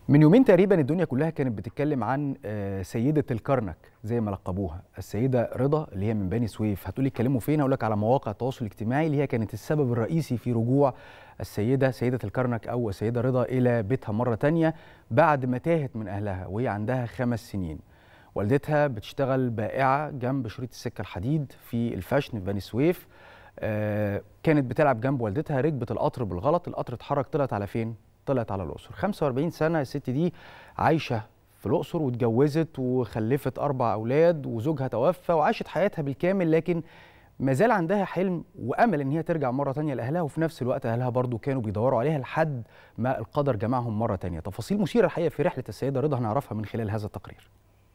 من يومين تقريبا الدنيا كلها كانت بتتكلم عن سيدة الكرنك زي ما لقبوها السيدة رضا اللي هي من بني سويف هتقولي اتكلموا فين هقول لك على مواقع التواصل الاجتماعي اللي هي كانت السبب الرئيسي في رجوع السيدة سيدة الكرنك أو السيدة رضا إلى بيتها مرة تانية بعد ما تاهت من أهلها وهي عندها خمس سنين والدتها بتشتغل بائعة جنب شريط السكة الحديد في الفاشن في بني سويف آه كانت بتلعب جنب والدتها ركبت القطر بالغلط القطر اتحرك طلعت على فين طلعت على الأقصر 45 سنة الست دي عايشة في الأقصر واتجوزت وخلفت أربع أولاد وزوجها توفى وعاشت حياتها بالكامل لكن ما زال عندها حلم وأمل إن هي ترجع مرة تانية لأهلها وفي نفس الوقت أهلها برضو كانوا بيدوروا عليها لحد ما القدر جمعهم مرة تانية تفاصيل مثيرة الحقيقة في رحلة السيدة رضا هنعرفها من خلال هذا التقرير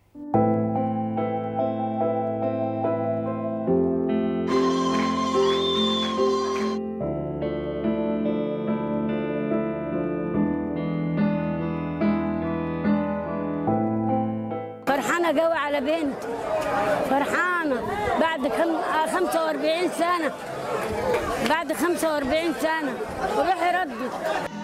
فرحانة قوي على بنت فرحانة بعد خم... 45 سنة بعد 45 سنة وروحي ردت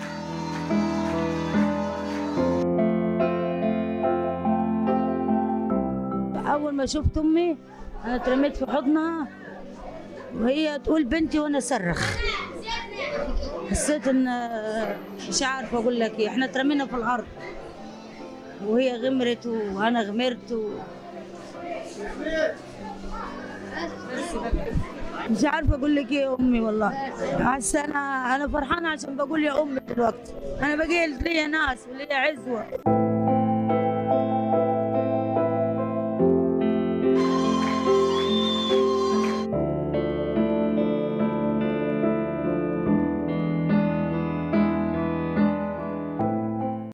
أول ما شفت أمي أنا اترميت في حضنها وهي تقول بنتي وأنا أصرخ حسيت إن مش عارفة أقول لك إيه إحنا اترمينا في الأرض وهي غمرت وانا غمرت و... مش عارفه اقول لك ايه يا امي والله بس انا انا فرحانه عشان بقول يا امي دلوقتي انا بقيت ليا ناس وليا عزوه